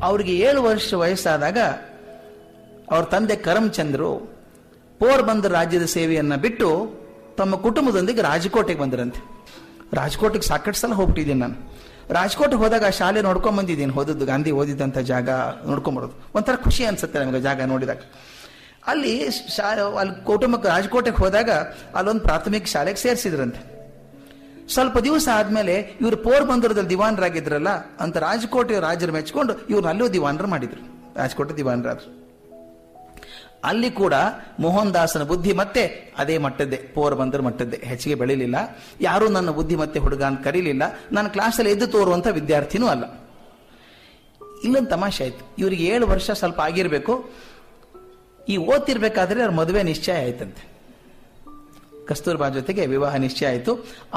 ಅವ್ರಿಗೆ ಏಳು ವರ್ಷ ವಯಸ್ಸಾದಾಗ ಅವ್ರ ತಂದೆ ಕರಮ್ಚಂದ್ರು ಪೋರ್ಬಂದರ್ ರಾಜ್ಯದ ಸೇವೆಯನ್ನ ಬಿಟ್ಟು ತಮ್ಮ ಕುಟುಂಬದೊಂದಿಗೆ ರಾಜಕೋಟೆಗೆ ಬಂದರಂತೆ ರಾಜಕೋಟೆಗೆ ಸಾಕಷ್ಟು ಸಲ ಹೋಗ್ಬಿಟ್ಟಿದ್ದೀನಿ ನಾನು ರಾಜಕೋಟೆಗೆ ಹೋದಾಗ ಆ ಶಾಲೆ ನೋಡ್ಕೊಂಡ್ ಬಂದಿದ್ದೀನಿ ಹೋದದ್ದು ಗಾಂಧಿ ಓದಿದಂಥ ಜಾಗ ನೋಡ್ಕೊಂಬರೋದು ಒಂಥರ ಖುಷಿ ಅನ್ಸುತ್ತೆ ನಮಗೆ ಜಾಗ ನೋಡಿದಾಗ ಅಲ್ಲಿ ಶಾ ಅಲ್ಲಿ ಕುಟುಂಬಕ್ಕೆ ರಾಜಕೋಟೆಗೆ ಹೋದಾಗ ಅಲ್ಲೊಂದು ಪ್ರಾಥಮಿಕ ಶಾಲೆಗೆ ಸೇರಿಸಿದ್ರಂತೆ ಸ್ವಲ್ಪ ದಿವಸ ಆದ್ಮೇಲೆ ಇವರು ಪೋರ್ಬಂದರದಲ್ಲಿ ದಿವಾನರಾಗಿದ್ರಲ್ಲ ಅಂತ ರಾಜಕೋಟೆ ರಾಜರು ಮೆಚ್ಕೊಂಡು ಇವ್ರನ್ನ ಅಲ್ಲೂ ದಿವಾನರು ಮಾಡಿದ್ರು ರಾಜಕೋಟೆ ದಿವಾನರಾದ್ರು ಅಲ್ಲಿ ಕೂಡ ಮೋಹನ್ ದಾಸನ ಬುದ್ಧಿ ಮತ್ತೆ ಅದೇ ಮಟ್ಟದ್ದೇ ಪೋರ್ಬಂದರ್ ಮಟ್ಟದ್ದೇ ಹೆಚ್ಚಿಗೆ ಬೆಳಿಲಿಲ್ಲ ಯಾರೂ ನನ್ನ ಬುದ್ಧಿ ಮತ್ತೆ ಹುಡುಗ ಅಂತ ಕರೀಲಿಲ್ಲ ನನ್ನ ಕ್ಲಾಸಲ್ಲಿ ಎದ್ದು ತೋರುವಂತ ವಿದ್ಯಾರ್ಥಿನೂ ಅಲ್ಲ ಇಲ್ಲೊಂದು ತಮಾಷೆ ಆಯ್ತು ಇವರಿಗೆ ಏಳು ವರ್ಷ ಸ್ವಲ್ಪ ಆಗಿರ್ಬೇಕು ಈ ಓದ್ತಿರ್ಬೇಕಾದ್ರೆ ಅವ್ರ ಮದುವೆ ನಿಶ್ಚಯ ಆಯ್ತಂತೆ ಕಸ್ತೂರ್ಬಾ ಜೊತೆಗೆ ವಿವಾಹ ನಿಶ್ಚಯ ಆಯಿತು